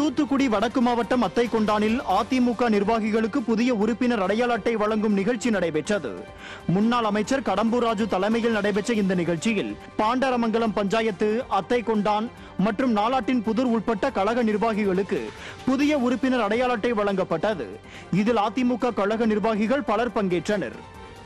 தூத்துக்குடி வடக்கு மாவட்டம் அத்தைக்கொண்டானில் அதிமுக நிர்வாகிகளுக்கு புதிய உறுப்பினர் அடையாள அட்டை வழங்கும் நிகழ்ச்சி நடைபெற்றது முன்னாள் அமைச்சர் கடம்பூர் ராஜு தலைமையில் நடைபெற்ற இந்த நிகழ்ச்சியில் பாண்டரமங்கலம் பஞ்சாயத்து அத்தைக்கொண்டான் மற்றும் நாலாட்டின் புதூர் உட்பட்ட கழக நிர்வாகிகளுக்கு புதிய உறுப்பினர் அடையாள அட்டை வழங்கப்பட்டது இதில் அதிமுக கழக நிர்வாகிகள் பலர் பங்கேற்றனர்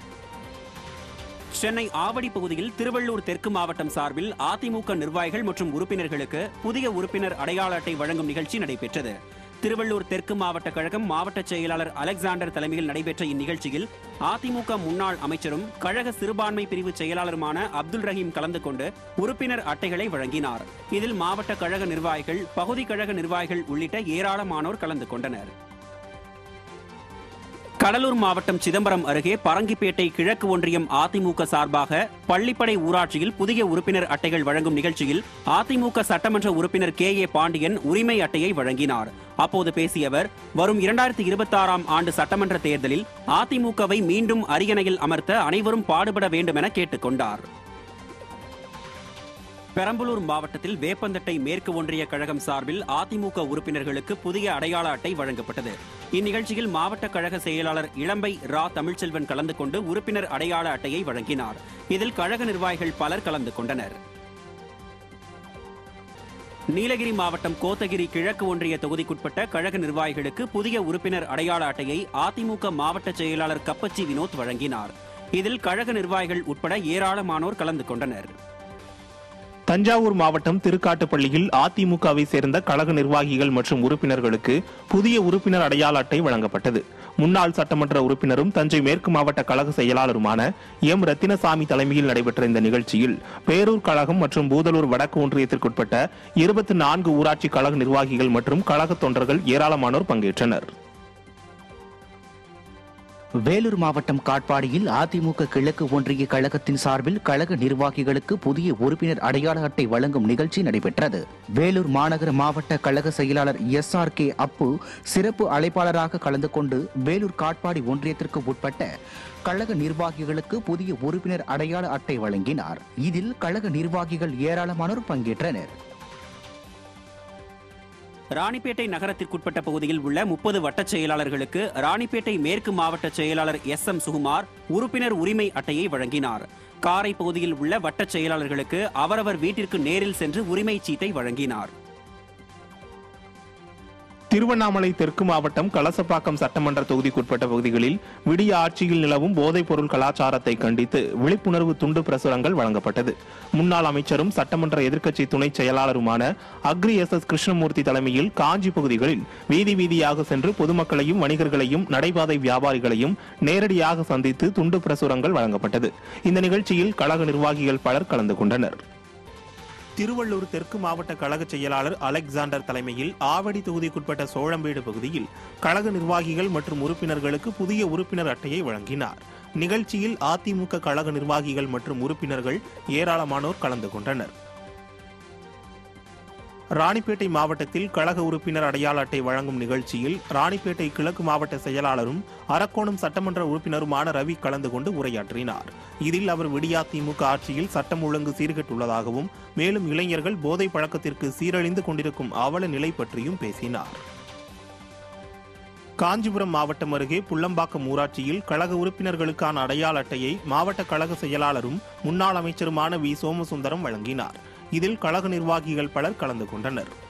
சென்னை ஆவடி பகுதியில் திருவள்ளூர் தெற்கு மாவட்டம் சார்பில் அதிமுக நிர்வாகிகள் மற்றும் உறுப்பினர்களுக்கு புதிய உறுப்பினர் அடையாள அட்டை வழங்கும் நிகழ்ச்சி நடைபெற்றது திருவள்ளூர் தெற்கு மாவட்ட கழகம் மாவட்ட செயலாளர் அலெக்சாண்டர் தலைமையில் நடைபெற்ற இந்நிகழ்ச்சியில் அதிமுக முன்னாள் அமைச்சரும் கழக சிறுபான்மை பிரிவு செயலாளருமான அப்துல் ரஹீம் கலந்து கொண்டு உறுப்பினர் அட்டைகளை வழங்கினார் இதில் மாவட்ட கழக நிர்வாகிகள் பகுதி கழக நிர்வாகிகள் உள்ளிட்ட ஏராளமானோர் கலந்து கொண்டனர் கடலூர் மாவட்டம் சிதம்பரம் அருகே பரங்கிப்பேட்டை கிழக்கு ஒன்றியம் அதிமுக சார்பாக பள்ளிப்படை ஊராட்சியில் புதிய உறுப்பினர் அட்டைகள் வழங்கும் நிகழ்ச்சியில் அதிமுக சட்டமன்ற உறுப்பினர் கே ஏ பாண்டியன் உரிமை அட்டையை வழங்கினார் அப்போது பேசிய அவர் வரும் இரண்டாயிரத்தி இருபத்தி ஆறாம் ஆண்டு சட்டமன்ற தேர்தலில் அதிமுகவை மீண்டும் அரியணையில் அமர்த்த அனைவரும் பாடுபட வேண்டும் என கேட்டுக்கொண்டார் பெரம்பலூர் மாவட்டத்தில் வேப்பந்தட்டை மேற்கு ஒன்றிய கழகம் சார்பில் அதிமுக உறுப்பினர்களுக்கு புதிய அடையாள அட்டை வழங்கப்பட்டது இந்நிகழ்ச்சியில் மாவட்ட கழக செயலாளர் இளம்பை ரா தமிழ்ச்செல்வன் கலந்து கொண்டு உறுப்பினர் அடையாள அட்டையை வழங்கினார் இதில் கழக நிர்வாகிகள் பலர் கலந்து கொண்டனர் நீலகிரி மாவட்டம் கோத்தகிரி கிழக்கு ஒன்றிய தொகுதிக்குட்பட்ட கழக நிர்வாகிகளுக்கு புதிய உறுப்பினர் அடையாள அட்டையை அதிமுக மாவட்ட செயலாளர் கப்பச்சி வினோத் வழங்கினார் இதில் கழக நிர்வாகிகள் உட்பட ஏராளமானோர் கலந்து கொண்டனர் தஞ்சாவூர் மாவட்டம் திருக்காட்டுப்பள்ளியில் அதிமுகவை சேர்ந்த கழக நிர்வாகிகள் மற்றும் உறுப்பினர்களுக்கு புதிய உறுப்பினர் அடையாள அட்டை வழங்கப்பட்டது முன்னாள் சட்டமன்ற உறுப்பினரும் தஞ்சை மேற்கு மாவட்ட கழக செயலாளருமான எம் ரத்தினசாமி தலைமையில் நடைபெற்ற இந்த நிகழ்ச்சியில் பேரூர் கழகம் மற்றும் பூதலூர் வடக்கு ஒன்றியத்திற்குட்பட்ட இருபத்தி நான்கு ஊராட்சி கழக நிர்வாகிகள் மற்றும் கழக தொண்டர்கள் ஏராளமானோர் பங்கேற்றனர் வேலூர் மாவட்டம் காட்பாடியில் அதிமுக கிழக்கு ஒன்றிய கழகத்தின் சார்பில் கழக நிர்வாகிகளுக்கு புதிய உறுப்பினர் அடையாள அட்டை வழங்கும் நிகழ்ச்சி நடைபெற்றது வேலூர் மாநகர மாவட்ட கழக செயலாளர் எஸ் ஆர் கே அப்பு சிறப்பு அழைப்பாளராக கலந்து கொண்டு வேலூர் காட்பாடி ஒன்றியத்திற்கு உட்பட்ட கழக நிர்வாகிகளுக்கு புதிய உறுப்பினர் அடையாள அட்டை வழங்கினார் இதில் கழக நிர்வாகிகள் ஏராளமானோர் பங்கேற்றனர் ராணிப்பேட்டை நகரத்திற்குட்பட்ட பகுதியில் உள்ள முப்பது வட்டச் செயலாளர்களுக்கு ராணிப்பேட்டை மேற்கு மாவட்ட செயலாளர் எஸ் எம் சுகுமார் உறுப்பினர் உரிமை அட்டையை வழங்கினார் காரை பகுதியில் உள்ள வட்டச் செயலாளர்களுக்கு அவரவர் வீட்டிற்கு நேரில் சென்று உரிமை சீட்டை வழங்கினார் திருவண்ணாமலை தெற்கு மாவட்டம் கலசப்பாக்கம் சட்டமன்ற தொகுதிக்குட்பட்ட பகுதிகளில் விடிய ஆட்சியில் நிலவும் போதைப் பொருள் கலாச்சாரத்தை கண்டித்து விழிப்புணர்வு துண்டு பிரசுரங்கள் வழங்கப்பட்டது முன்னாள் அமைச்சரும் சட்டமன்ற எதிர்க்கட்சி துணை செயலாளருமான அக்ரி எஸ் எஸ் கிருஷ்ணமூர்த்தி தலைமையில் காஞ்சி பகுதிகளில் வீதி வீதியாக சென்று பொதுமக்களையும் வணிகர்களையும் நடைபாதை வியாபாரிகளையும் நேரடியாக சந்தித்து துண்டு பிரசுரங்கள் வழங்கப்பட்டது இந்த நிகழ்ச்சியில் கழக நிர்வாகிகள் பலர் கலந்து கொண்டனர் திருவள்ளூர் தெற்கு மாவட்ட கழக செயலாளர் அலெக்சாண்டர் தலைமையில் ஆவடி தொகுதிக்குட்பட்ட சோழம்பேடு பகுதியில் கழக நிர்வாகிகள் மற்றும் உறுப்பினர்களுக்கு புதிய உறுப்பினர் அட்டையை வழங்கினார் நிகழ்ச்சியில் அதிமுக கழக நிர்வாகிகள் மற்றும் உறுப்பினர்கள் ஏராளமானோர் கலந்து கொண்டனர் ராணிப்பேட்டை மாவட்டத்தில் கழக உறுப்பினர் அடையாள அட்டை வழங்கும் நிகழ்ச்சியில் ராணிப்பேட்டை கிழக்கு மாவட்ட செயலாளரும் அரக்கோணம் சட்டமன்ற உறுப்பினருமான ரவி கலந்து கொண்டு உரையாற்றினார் இதில் அவர் விடியா திமுக ஆட்சியில் சட்டம் ஒழுங்கு சீர்கெட்டுள்ளதாகவும் மேலும் இளைஞர்கள் போதை பழக்கத்திற்கு சீரழிந்து கொண்டிருக்கும் அவல நிலை பற்றியும் பேசினார் காஞ்சிபுரம் மாவட்டம் அருகே புள்ளம்பாக்கம் ஊராட்சியில் கழக உறுப்பினர்களுக்கான அடையாள அட்டையை மாவட்ட கழக செயலாளரும் முன்னாள் அமைச்சருமான வி சோமசுந்தரம் வழங்கினார் இதில் கழக நிர்வாகிகள் பலர் கலந்து கொண்டனர்